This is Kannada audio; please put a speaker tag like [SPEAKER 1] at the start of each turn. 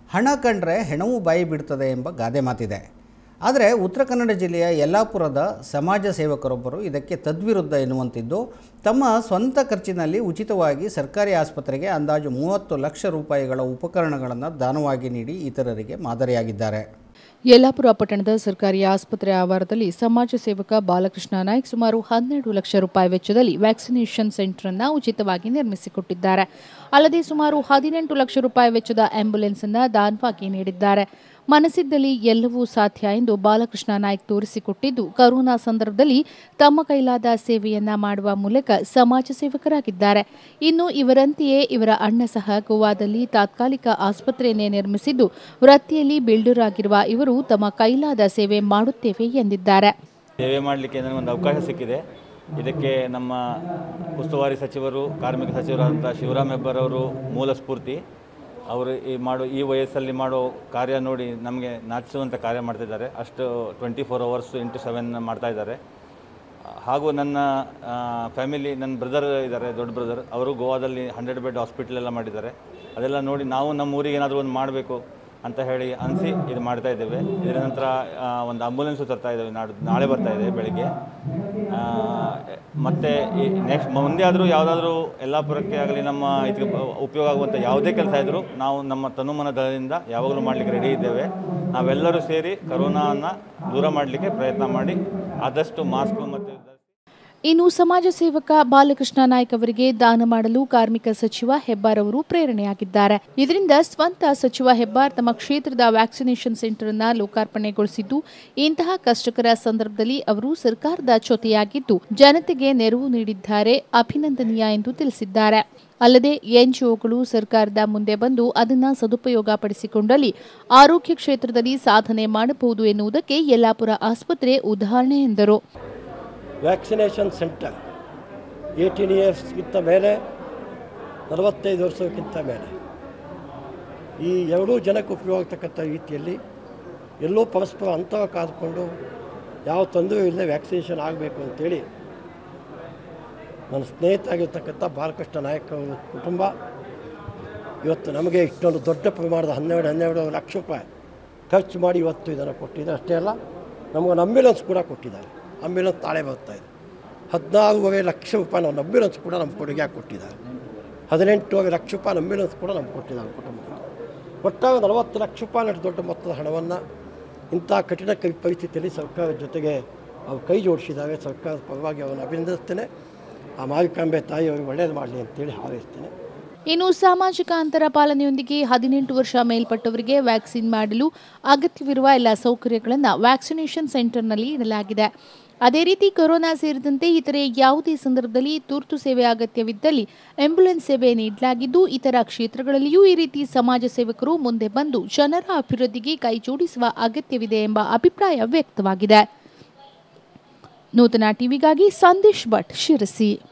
[SPEAKER 1] ಹಣ ಕಂಡ್ರೆ ಹೆಣವು ಬಾಯಿ ಬಿಡ್ತದೆ ಎಂಬ ಗಾದೆ ಮಾತಿದೆ ಆದರೆ ಉತ್ತರ ಕನ್ನಡ ಜಿಲ್ಲೆಯ ಯಲ್ಲಾಪುರದ ಸಮಾಜ ಸೇವಕರೊಬ್ಬರು ಇದಕ್ಕೆ ತದ್ವಿರುದ್ಧ ಎನ್ನುವಂತಿದ್ದು ತಮ್ಮ ಸ್ವಂತ ಖರ್ಚಿನಲ್ಲಿ ಉಚಿತವಾಗಿ ಸರ್ಕಾರಿ ಆಸ್ಪತ್ರೆಗೆ ಅಂದಾಜು ಮೂವತ್ತು ಲಕ್ಷ ರೂಪಾಯಿಗಳ ಉಪಕರಣಗಳನ್ನು ದಾನವಾಗಿ ನೀಡಿ ಇತರರಿಗೆ ಮಾದರಿಯಾಗಿದ್ದಾರೆ
[SPEAKER 2] ಯಲ್ಲಾಪುರ ಪಟ್ಟಣದ ಸರ್ಕಾರಿ ಆಸ್ಪತ್ರೆ ಆವರಣದಲ್ಲಿ ಸಮಾಜ ಸೇವಕ ಬಾಲಕೃಷ್ಣ ನಾಯ್ಕ್ ಸುಮಾರು ಹನ್ನೆರಡು ಲಕ್ಷ ರೂಪಾಯಿ ವೆಚ್ಚದಲ್ಲಿ ವ್ಯಾಕ್ಸಿನೇಷನ್ ಸೆಂಟರ್ ಅನ್ನ ಉಚಿತವಾಗಿ ನಿರ್ಮಿಸಿಕೊಟ್ಟಿದ್ದಾರೆ ಅಲ್ಲದೆ ಸುಮಾರು ಹದಿನೆಂಟು ಲಕ್ಷ ರೂಪಾಯಿ ವೆಚ್ಚದ ಆಂಬ್ಯುಲೆನ್ಸ್ ಅನ್ನ ದಾನವಾಗಿ ನೀಡಿದ್ದಾರೆ ಮನಸ್ಸಿದ್ದಲ್ಲಿ ಎಲ್ಲವೂ ಸಾಧ್ಯ ಎಂದು ಬಾಲಕೃಷ್ಣ ನಾಯ್ಕ್ ತೋರಿಸಿಕೊಟ್ಟಿದ್ದು ಕರೋನಾ ಸಂದರ್ಭದಲ್ಲಿ ತಮ್ಮ ಕೈಲಾದ ಸೇವೆಯನ್ನ ಮಾಡುವ ಮೂಲಕ ಸಮಾಜ ಸೇವಕರಾಗಿದ್ದಾರೆ ಇನ್ನು ಇವರಂತೆಯೇ ಇವರ ಅಣ್ಣ ಸಹ ಗೋವಾದಲ್ಲಿ ತಾತ್ಕಾಲಿಕ ಆಸ್ಪತ್ರೆಯನ್ನೇ ನಿರ್ಮಿಸಿದ್ದು ವೃತ್ತಿಯಲ್ಲಿ ಬಿಲ್ಡರ್ ಆಗಿರುವ ಇವರು ತಮ್ಮ ಕೈಲಾದ ಸೇವೆ ಮಾಡುತ್ತೇವೆ ಎಂದಿದ್ದಾರೆ
[SPEAKER 3] ಸೇವೆ ಮಾಡಲಿಕ್ಕೆ ನನಗೊಂದು ಅವಕಾಶ ಸಿಕ್ಕಿದೆ ಇದಕ್ಕೆ ನಮ್ಮ ಉಸ್ತುವಾರಿ ಸಚಿವರು ಕಾರ್ಮಿಕ ಸಚಿವರಾದಂಥ ಶಿವರಾಮ್ ಹೆಬ್ಬಾರವರು ಮೂಲ ಸ್ಫೂರ್ತಿ ಅವರು ಈ ಮಾಡೋ ಈ ವಯಸ್ಸಲ್ಲಿ ಮಾಡೋ ಕಾರ್ಯ ನೋಡಿ ನಮಗೆ ನಾಚಿಸುವಂಥ ಕಾರ್ಯ ಮಾಡ್ತಿದ್ದಾರೆ ಅಷ್ಟು twenty four hours into seven ಮಾಡ್ತಾ ಇದ್ದಾರೆ ಹಾಗೂ ನನ್ನ ಫ್ಯಾಮಿಲಿ ನನ್ನ ಬ್ರದರ್ ಇದ್ದಾರೆ ದೊಡ್ಡ ಬ್ರದರ್ ಅವರು ಗೋವಾದಲ್ಲಿ ಹಂಡ್ರೆಡ್ ಬೆಡ್ ಹಾಸ್ಪಿಟಲ್ ಎಲ್ಲ ಮಾಡಿದ್ದಾರೆ ಅದೆಲ್ಲ ನೋಡಿ ನಾವು ನಮ್ಮ ಊರಿಗೆ ಏನಾದರೂ ಒಂದು ಮಾಡಬೇಕು ಅಂತ ಹೇಳಿ ಅನಿಸಿ ಇದು ಮಾಡ್ತಾ ಇದ್ದೇವೆ ಇದರ ನಂತರ ಆ, ಒಂದು ಆಂಬುಲೆನ್ಸು ತರ್ತಾ ಇದ್ದೇವೆ ನಾಡು ನಾಳೆ ಬರ್ತಾ ಇದೆ ಬೆಳಿಗ್ಗೆ ಆ, ಮತ್ತೆ ಈ ನೆಕ್ಸ್ಟ್ ಮುಂದೆ ಆದರೂ ಯಾವುದಾದ್ರೂ ಯಲ್ಲಾಪುರಕ್ಕೆ ಆಗಲಿ ನಮ್ಮ ಇದಕ್ಕೆ ಬ- ಉಪಯೋಗ ಆಗುವಂಥ ಯಾವುದೇ ಕೆಲಸ ಇದ್ದರೂ ನಾವು ನಮ್ಮ ತನುಮನ ದಳದಿಂದ ಯಾವಾಗಲೂ ಮಾಡಲಿಕ್ಕೆ ರೆಡಿ ಇದ್ದೇವೆ ನಾವೆಲ್ಲರೂ ಸೇರಿ ಕರೋನಾವನ್ನು ದೂರ ಮಾಡಲಿಕ್ಕೆ ಪ್ರಯತ್ನ ಮಾಡಿ ಆದಷ್ಟು ಮಾಸ್ಕ್ ಮತ್ತು
[SPEAKER 2] ಇನ್ನು ಸಮಾಜ ಸೇವಕ ಬಾಲಕೃಷ್ಣ ನಾಯ್ಕ್ ಅವರಿಗೆ ದಾನ ಮಾಡಲು ಕಾರ್ಮಿಕ ಸಚಿವ ಹೆಬ್ಬಾರ್ ಅವರು ಪ್ರೇರಣೆಯಾಗಿದ್ದಾರೆ ಇದರಿಂದ ಸ್ವಂತ ಸಚಿವ ಹೆಬ್ಬಾರ್ ತಮ್ಮ ಕ್ಷೇತ್ರದ ವ್ಯಾಕ್ಸಿನೇಷನ್ ಸೆಂಟರ್ ಅನ್ನ ಲೋಕಾರ್ಪಣೆಗೊಳಿಸಿದ್ದು ಇಂತಹ ಕಷ್ಟಕರ ಸಂದರ್ಭದಲ್ಲಿ ಅವರು ಸರ್ಕಾರದ ಜೊತೆಯಾಗಿದ್ದು ಜನತೆಗೆ ನೆರವು ನೀಡಿದ್ದಾರೆ ಅಭಿನಂದನೀಯ ಎಂದು ತಿಳಿಸಿದ್ದಾರೆ ಅಲ್ಲದೆ ಎನ್ಜಿಒಗಳು ಸರ್ಕಾರದ ಮುಂದೆ ಬಂದು ಅದನ್ನ ಸದುಪಯೋಗ ಪಡಿಸಿಕೊಂಡಲ್ಲಿ ಆರೋಗ್ಯ ಕ್ಷೇತ್ರದಲ್ಲಿ ಸಾಧನೆ ಮಾಡಬಹುದು ಎನ್ನುವುದಕ್ಕೆ ಯಲ್ಲಾಪುರ ಆಸ್ಪತ್ರೆ ಉದಾಹರಣೆ ಎಂದರು
[SPEAKER 4] ವ್ಯಾಕ್ಸಿನೇಷನ್ ಸೆಂಟರ್ ಏಯ್ಟೀನ್ ಇಯರ್ಸ್ಗಿಂತ ಮೇಲೆ ನಲವತ್ತೈದು ವರ್ಷಕ್ಕಿಂತ ಮೇಲೆ ಈ ಎರಡೂ ಜನಕ್ಕೆ ಉಪಯೋಗ ಆಗ್ತಕ್ಕಂಥ ರೀತಿಯಲ್ಲಿ ಎಲ್ಲೋ ಪರಸ್ಪರ ಅಂತರ ಕಾದುಕೊಂಡು ಯಾವ ತೊಂದರೆ ಇಲ್ಲದೆ ವ್ಯಾಕ್ಸಿನೇಷನ್ ಆಗಬೇಕು ಅಂತೇಳಿ ನನ್ನ ಸ್ನೇಹಿತರಾಗಿರ್ತಕ್ಕಂಥ ಬಾಲಕೃಷ್ಣ ನಾಯಕ್ ಅವರ ಕುಟುಂಬ ಇವತ್ತು ನಮಗೆ ಇಷ್ಟೊಂದು ದೊಡ್ಡ ಪ್ರಮಾಣದ ಹನ್ನೆರಡು ಹನ್ನೆರಡು ಲಕ್ಷ ರೂಪಾಯಿ ಖರ್ಚು ಮಾಡಿ ಇವತ್ತು ಇದನ್ನು ಕೊಟ್ಟಿದ್ದಾರೆ ಅಷ್ಟೇ ಅಲ್ಲ ನಮಗೊಂದು ಅಂಬ್ಯುಲೆನ್ಸ್ ಕೂಡ ಕೊಟ್ಟಿದ್ದಾರೆ ಅಂಬ್ಯುಲೆನ್ಸ್ ನಾಳೆ ಬರ್ತಾ ಇದೆ ಹದಿನಾರೂವರೆ ಲಕ್ಷ ರೂಪಾಯಿ ನಮ್ಮ ಅಂಬ್ಯುಲೆನ್ಸ್ ಕೂಡ ನಮ್ಮ ಕೊಡುಗೆಯಾಗಿ ಕೊಟ್ಟಿದ್ದಾರೆ ಹದಿನೆಂಟೂವರೆ ಲಕ್ಷ ರೂಪಾಯಿ ಅಂಬ್ಯುಲೆನ್ಸ್ ಕೂಡ ನಮ್ಗೆ ಕೊಟ್ಟಿದ್ದಾರೆ ಕುಟುಂಬದಲ್ಲಿ ಒಟ್ಟಾರೆ ನಲವತ್ತು ಲಕ್ಷ ರೂಪಾಯಿ ದೊಡ್ಡ ಮೊತ್ತದ ಹಣವನ್ನು ಇಂಥ ಕಠಿಣ ಕೈ ಪರಿಸ್ಥಿತಿಯಲ್ಲಿ ಸರ್ಕಾರದ ಜೊತೆಗೆ ಅವರು ಕೈ ಜೋಡಿಸಿದ್ದಾರೆ ಸರ್ಕಾರದ ಪರವಾಗಿ ಅವರನ್ನು ಅಭಿನಂದಿಸ್ತೇನೆ ಆ ಮಾವಿಕಾಂಬೆ ತಾಯಿ ಅವರಿಗೆ ಒಳ್ಳೆಯದು ಮಾಡಲಿ ಅಂತೇಳಿ ಹಾರೈಸ್ತೇನೆ
[SPEAKER 2] ಇನ್ನು ಸಾಮಾಜಿಕ ಅಂತರ ಪಾಲನೆಯೊಂದಿಗೆ ಹದಿನೆಂಟು ವರ್ಷ ಮೇಲ್ಪಟ್ಟವರಿಗೆ ವ್ಯಾಕ್ಸಿನ್ ಮಾಡಲು ಅಗತ್ಯವಿರುವ ಎಲ್ಲ ಸೌಕರ್ಯಗಳನ್ನು ವ್ಯಾಕ್ಸಿನೇಷನ್ ಸೆಂಟರ್ನಲ್ಲಿ ಇಡಲಾಗಿದೆ ಅದೇ ರೀತಿ ಕೊರೋನಾ ಸೇರಿದಂತೆ ಇತರೆ ಯಾವುದೇ ಸಂದರ್ಭದಲ್ಲಿ ತುರ್ತು ಸೇವೆ ಅಗತ್ಯವಿದ್ದಲ್ಲಿ ಆಂಬ್ಯುಲೆನ್ಸ್ ಸೇವೆ ನೀಡಲಾಗಿದ್ದು ಇತರ ಕ್ಷೇತ್ರಗಳಲ್ಲಿಯೂ ಈ ರೀತಿ ಸಮಾಜ ಸೇವಕರು ಮುಂದೆ ಬಂದು ಜನರ ಅಭಿವೃದ್ಧಿಗೆ ಕೈಜೋಡಿಸುವ ಅಗತ್ಯವಿದೆ ಎಂಬ ಅಭಿಪ್ರಾಯ ವ್ಯಕ್ತವಾಗಿದೆ ನೂತನ ಟಿವಿಗಾಗಿ ಸಂದೇಶ್ ಭಟ್ ಶಿರಸಿ